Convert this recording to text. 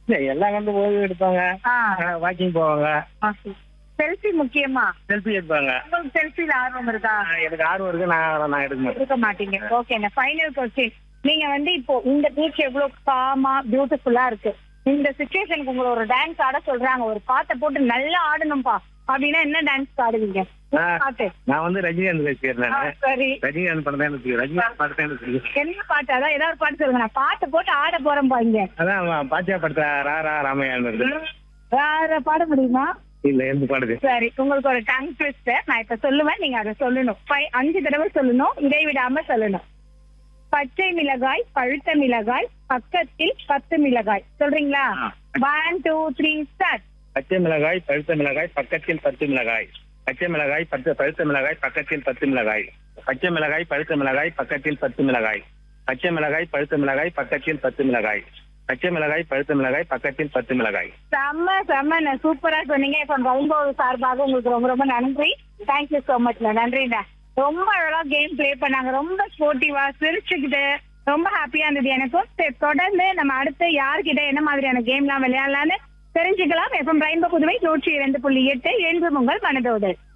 இல்ல எல்லாம் வந்து ஓய்வு எடுப்பாங்க ஆ வாக்கிங் போவாங்க செல்ஃபி முக்கியமா செல்ஃபி எடுப்பாங்க உங்களுக்கு செல்ஃபில ஆர்வம் இருக்கா ஆ, எனக்கு ஆர்வம் இருக்கு நான் நான் எடுக்க மாட்டேன் இருக்க மாட்டீங்க ஓகே ஃபைனல் கொஸ்டின் நீங்க வந்து இப்போ இந்த பீச் எவ்வளவு காமா பியூட்டிஃபுல்லா இருக்கு இந்த சுச்சுவேஷனுக்கு உங்களை ஒரு டான்ஸ் ஆட சொல்றாங்க ஒரு பாட்டை போட்டு நல்லா ஆடணும்பா அப்படின்னா என்ன டான்ஸ் ஆடுவீங்க ஆ. பாட்டு நான் வந்து ரஜினிகாந்த் ரசிகர் ஆ, நான் சரி ரஜினிகாந்த் படம் தான் எனக்கு ரஜினிகாந்த் படம் தான் எனக்கு பிடிக்கும். என்ன பாட்டு அதான் ஏதாவது ஒரு பாட்டு சொல்லுங்க நான் பாட்டு போட்டு ஆட போறேன் பாருங்க அதான் பாத்தியா படத்த ரா ரா ராமையான் இருக்கு வேற பாட முடியுமா இல்ல எந்த பாடுது சரி உங்களுக்கு ஒரு டங் ட்விஸ்டர் நான் இப்ப சொல்லுவேன் நீங்க அதை சொல்லணும் Five- அஞ்சு தடவை சொல்லணும் இடைவிடாம சொல்லணும் பச்சை மிளகாய் பழுத்த மிளகாய் பக்கத்தில் பத்து மிளகாய் சொல்றீங்களா ஆ. ஒன் டூ த்ரீ ஸ்டார்ட் பச்சை மிளகாய் பழுத்த மிளகாய் பக்கத்தில் பத்து மிளகாய் பச்சை மிளகாய் பத்து பழுத்த மிளகாய் பக்கத்தில் பத்து மிளகாய் பச்சை மிளகாய் பழுத்த மிளகாய் பக்கத்தில் பத்து மிளகாய் பச்சை மிளகாய் பழுத்த மிளகாய் பக்கத்தில் பத்து மிளகாய் பச்சை மிளகாய் பழுத்த மிளகாய் பக்கத்தில் பத்து மிளகாய் செம்ம செம்ம நான் சூப்பரா சொன்னீங்க இப்ப ரெயின்போ சார்பாக உங்களுக்கு ரொம்ப ரொம்ப நன்றி தேங்க்யூ சோ மச்ல நன்றிண்ணா ரொம்ப அழகா கேம் ப்ளே பண்ணாங்க ரொம்ப ஸ்போர்ட்டிவா சிரிச்சுக்கிட்டு ரொம்ப ஹாப்பியா இருந்தது எனக்கும் சரி, தொடர்ந்து நம்ம அடுத்து யார்கிட்ட என்ன மாதிரியான கேம்லாம் விளையாடலாம்னு தெரிஞ்சுக்கலாம் எஃப்எம் ரெயின்போ புதுவை நூற்றி இரண்டு புள்ளி எட்டு என்று உங்கள் மனதோடு